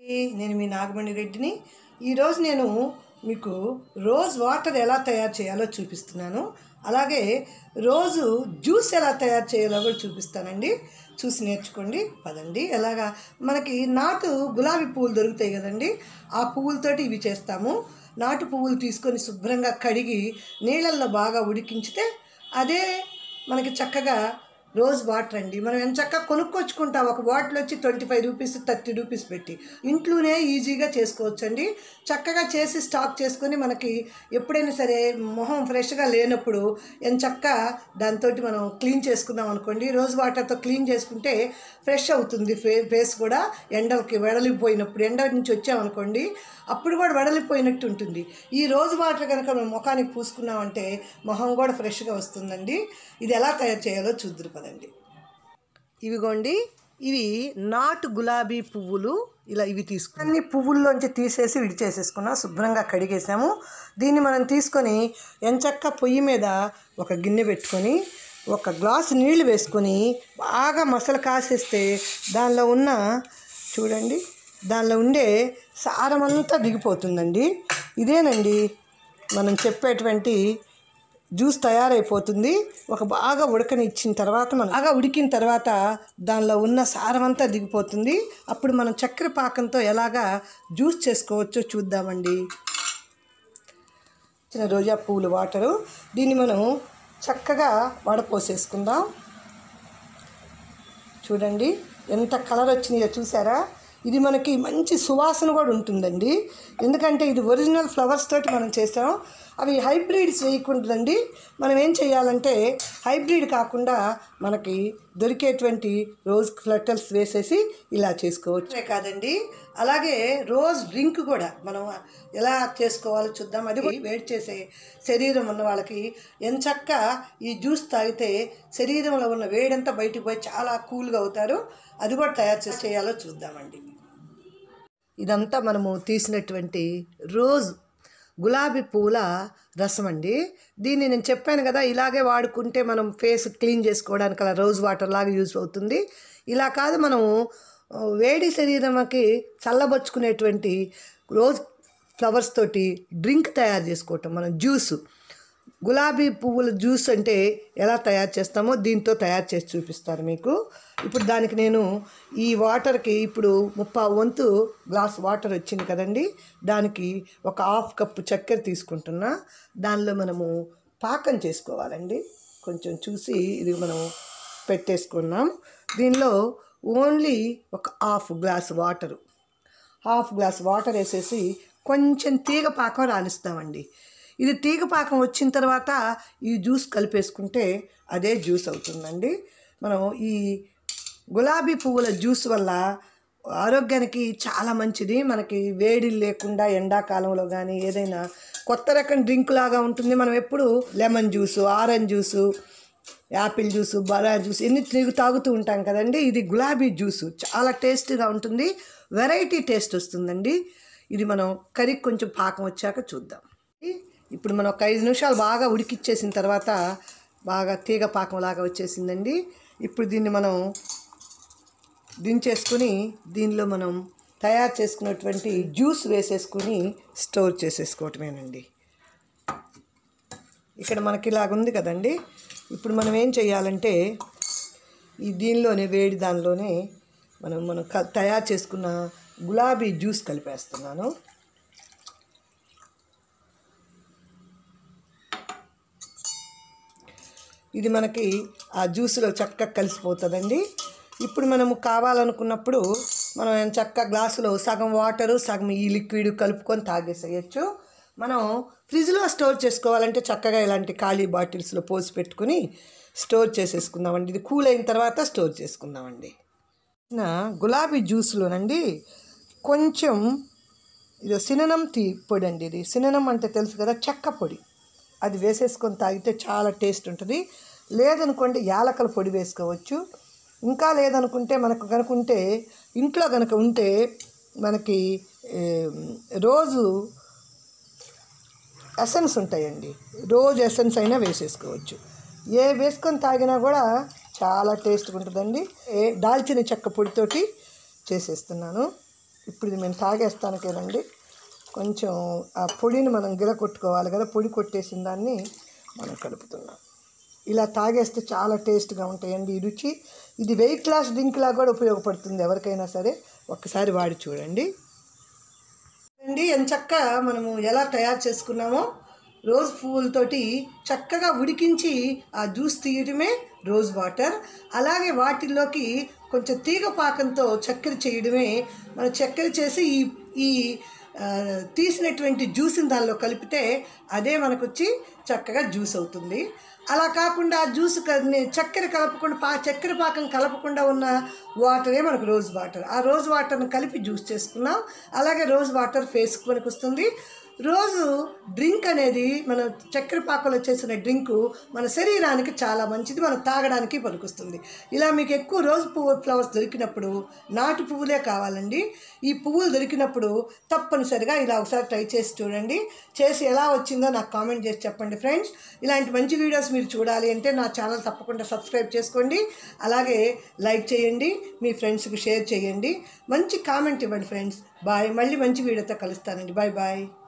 నేను మీ నాగమణి రెడ్డిని ఈరోజు నేను మీకు రోజ్ వాటర్ ఎలా తయారు చేయాలో చూపిస్తున్నాను అలాగే రోజు జ్యూస్ ఎలా తయారు చేయాలో కూడా చూపిస్తానండి చూసి నేర్చుకోండి పదండి ఎలాగా మనకి నాటు గులాబీ పువ్వులు దొరుకుతాయి కదండి ఆ పువ్వులతోటి ఇవి చేస్తాము నాటు పువ్వులు తీసుకొని శుభ్రంగా కడిగి నీళ్ళల్లో బాగా ఉడికించితే అదే మనకి చక్కగా రోజ్ వాటర్ అండి మనం ఎంత చక్కగా కొనుక్కొచ్చుకుంటాం ఒక బాటిల్ వచ్చి twenty five rupees thirty rupees పెట్టి ఇంట్లోనే ఈజీగా చేసుకోవచ్చండి చక్కగా చేసి స్టాక్ చేసుకొని మనకి ఎప్పుడైనా సరే మొహం ఫ్రెష్గా లేనప్పుడు ఎంత చక్క దాంతో మనం క్లీన్ చేసుకున్నాం అనుకోండి రోజ్ వాటర్తో క్లీన్ చేసుకుంటే ఫ్రెష్ అవుతుంది ఫే ఫేస్ కూడా ఎండలకి వెడలిపోయినప్పుడు ఎండ నుంచి వచ్చామనుకోండి అప్పుడు కూడా వెడలిపోయినట్టు ఉంటుంది ఈ రోజు వాటర్ కనుక మనం ముఖానికి పూసుకున్నామంటే మొహం కూడా ఫ్రెష్గా వస్తుందండి ఇది ఎలా తయారు చేయాలో చూద్దరు పదండి ఇవిగోండి ఇవి నాటు గులాబీ పువ్వులు ఇలా ఇవి తీసుకుని అన్ని పువ్వుల్లోంచి తీసేసి విడిచేసేసుకున్నా శుభ్రంగా కడిగేసాము దీన్ని మనం తీసుకొని ఎంచక్క పొయ్యి మీద ఒక గిన్నె పెట్టుకొని ఒక గ్లాసు నీళ్లు వేసుకొని బాగా మసలు కాసేస్తే దానిలో ఉన్న చూడండి దానిలో ఉండే సారం అంతా దిగిపోతుందండి ఇదేనండి మనం చెప్పేటువంటి జ్యూస్ తయారైపోతుంది ఒక బాగా ఉడకనిచ్చిన తర్వాత మనం బాగా ఉడికిన తర్వాత దానిలో ఉన్న సారం అంతా దిగిపోతుంది అప్పుడు మనం చక్కెర పాకంతో ఎలాగా జ్యూస్ చేసుకోవచ్చో చూద్దామండి చిన్న రోజా పువ్వులు వాటరు దీన్ని మనం చక్కగా వడపోసేసుకుందాం చూడండి ఎంత కలర్ వచ్చినాయో చూసారా ఇది మనకి మంచి సువాసన కూడా ఉంటుందండి ఎందుకంటే ఇది ఒరిజినల్ ఫ్లవర్స్ తోటి మనం చేసాం అవి హైబ్రిడ్స్ వేయకూడదండి మనం ఏం చేయాలంటే హైబ్రిడ్ కాకుండా మనకి దొరికేటువంటి రోజ్ ఫ్లటల్స్ వేసేసి ఇలా చేసుకోవచ్చు కాదండి అలాగే రోజ్ డ్రింక్ కూడా మనం ఎలా చేసుకోవాలో చూద్దాం అది కూడా వేడి చేసే శరీరం ఉన్న వాళ్ళకి ఎంచక్క ఈ జ్యూస్ తాగితే శరీరంలో ఉన్న వేడంతా బయటికి పోయి చాలా కూల్గా అవుతారు అది కూడా తయారు చేసి చేయాలో చూద్దామండి ఇదంతా మనము తీసినటువంటి రోజ్ గులాబీ పూల రసం అండి దీన్ని నేను చెప్పాను కదా ఇలాగే వాడుకుంటే మనం ఫేస్ క్లీన్ చేసుకోవడానికి అలా రోజ్ వాటర్ లాగా యూజ్ అవుతుంది ఇలా కాదు మనము ఆ, వేడి శరీరంకి చల్లబరుచుకునేటువంటి రోజ్ ఫ్లవర్స్ తోటి డ్రింక్ తయారు చేసుకోవటం మనం జ్యూస్ గులాబీ పువ్వుల జ్యూస్ అంటే ఎలా తయారు చేస్తామో దీంతో తయారు చేసి చూపిస్తారు మీకు ఇప్పుడు దానికి నేను ఈ వాటర్కి ఇప్పుడు ముప్పా వంతు గ్లాస్ వాటర్ వచ్చింది కదండి దానికి ఒక హాఫ్ కప్పు చక్కెర తీసుకుంటున్నా దానిలో మనము పాకం చేసుకోవాలండి కొంచెం చూసి ఇది మనం పెట్టేసుకున్నాం దీనిలో ఓన్లీ ఒక half glass water half glass water వేసేసి కొంచెం తీగ పాకం రానిస్తామండి ఇది తీగ పాకం వచ్చిన తర్వాత ఈ జ్యూస్ కలిపేసుకుంటే అదే జ్యూస్ అవుతుందండి మనం ఈ గులాబీ పువ్వుల జ్యూస్ వల్ల ఆరోగ్యానికి చాలా మంచిది మనకి వేడి లేకుండా ఎండాకాలంలో కానీ ఏదైనా కొత్త రకం డ్రింక్ లాగా ఉంటుంది మనం ఎప్పుడు lemon juice orange juice apple juice banana juice ఎన్ని తిరిగి తాగుతూ ఉంటాం కదండి ఇది గులాబీ జ్యూసు చాలా టేస్ట్గా ఉంటుంది వెరైటీ టేస్ట్ వస్తుందండి ఇది మనం కర్రీకి కొంచెం పాకం వచ్చాక చూద్దాం ఇప్పుడు మనం ఒక ఐదు నిమిషాలు బాగా ఉడికిచ్చేసిన తర్వాత బాగా తీగ పాకం లాగా వచ్చేసిందండి ఇప్పుడు దీన్ని మనం దించేసుకుని దీనిలో మనం తయారు చేసుకున్నటువంటి జ్యూస్ వేసేసుకుని స్టోర్ చేసేసుకోవటమేనండి ఇక్కడ మనకి ఇలాగ ఉంది కదండి ఇప్పుడు మనం ఏం చేయాలంటే ఈ దీనిలోనే వేడి దానిలోనే మనం మనం క- తయారు చేసుకున్న గులాబీ జ్యూస్ కలిపేస్తున్నాను ఇది మనకి ఆ జ్యూస్లో చక్కగా కలిసిపోతుందండి ఇప్పుడు మనము కావాలనుకున్నప్పుడు మనం చక్క గ్లాసులో సగం వాటరు సగం ఈ లిక్విడ్ కలుపుకొని తాగేసేయచ్చు మనం ఫ్రిడ్జ్లో స్టోర్ చేసుకోవాలంటే చక్కగా ఇలాంటి ఖాళీ బాటిల్స్లో పోసి పెట్టుకుని స్టోర్ చేసేసుకుందామండి ఇది కూల్ అయిన తర్వాత స్టోర్ చేసుకుందామండి నా గులాబీ జ్యూస్లోనండి కొంచెం ఇది సిననం టీ పొడి అండి ఇది సిననం అంటే తెలుసు కదా చెక్క పొడి అది వేసేసుకొని తాగితే చాలా టేస్ట్ ఉంటుంది లేదనుకోండి యాలకల పొడి వేసుకోవచ్చు ఇంకా లేదనుకుంటే మనకు కనుక ఉంటే ఇంట్లో కనుక ఉంటే మనకి ఏ, రోజు ఎసెన్స్ ఉంటాయండి రోజు ఎసెన్స్ అయినా వేసేసుకోవచ్చు ఏ వేసుకొని తాగినా కూడా చాలా టేస్ట్గా ఉంటుందండి ఏ దాల్చిన చెక్క పొడితోటి చేసేస్తున్నాను ఇప్పుడు ఇది మేము తాగేస్తానికేనండి కొంచెం ఆ పొడిని మనం గిల కొట్టుకోవాలి కదా పొడి కొట్టేసిన దాన్ని మనం కలుపుతున్నాం ఇలా తాగేస్తే చాలా టేస్ట్గా ఉంటాయండి ఈ రుచి ఇది వెయిట్ లాస్ డ్రింక్ లాగా కూడా ఉపయోగపడుతుంది ఎవరికైనా సరే ఒక్కసారి వాడి చూడండి అండి ఎంచక్క మనము ఎలా తయారు చేసుకున్నామో రోజ్ పువ్వులతోటి చక్కగా ఉడికించి ఆ జ్యూస్ తీయడమే రోజ్ వాటర్ అలాగే వాటిల్లోకి కొంచెం తీగ పాకంతో చక్కెర చేయడమే మన చక్కెర చేసి ఈ ఈ ఆ, తీసినటువంటి జ్యూస్ని దానిలో కలిపితే అదే మనకు వచ్చి చక్కగా జ్యూస్ అవుతుంది అలా కాకుండా ఆ జ్యూస్ క- ని- చక్కెర కలపకుండా పా చక్కెర పాకం కలపకుండా ఉన్న వాటరే మనకు రోజ్ వాటర్ ఆ రోజ్ వాటర్ని కలిపి జ్యూస్ చేసుకున్నాం అలాగే రోజ్ వాటర్ ఫేస్కి మనకు వస్తుంది రోజు డ్రింక్ అనేది మన చక్కెర పాకంలో చేసిన డ్రింకు మన శరీరానికి చాలా మంచిది మనం తాగడానికి పనికొస్తుంది ఇలా మీకు ఎక్కువ రోజ్ పువ్వు ఫ్లవర్స్ దొరికినప్పుడు నాటు పువ్వులే కావాలండి ఈ పువ్వులు దొరికినప్పుడు తప్పనిసరిగా ఇలా ఒకసారి ట్రై చేసి చూడండి చేసి ఎలా వచ్చిందో నాకు కామెంట్ చేసి చెప్పండి ఫ్రెండ్స్ ఇలాంటి మంచి వీడియోస్ మీరు చూడాలి అంటే నా ఛానల్ తప్పకుండా సబ్స్క్రైబ్ చేసుకోండి అలాగే లైక్ చేయండి మీ ఫ్రెండ్స్కి షేర్ చేయండి మంచి కామెంట్ ఇవ్వండి ఫ్రెండ్స్ బాయ్ మళ్ళీ మంచి వీడియోతో కలుస్తానండి బాయ్ బాయ్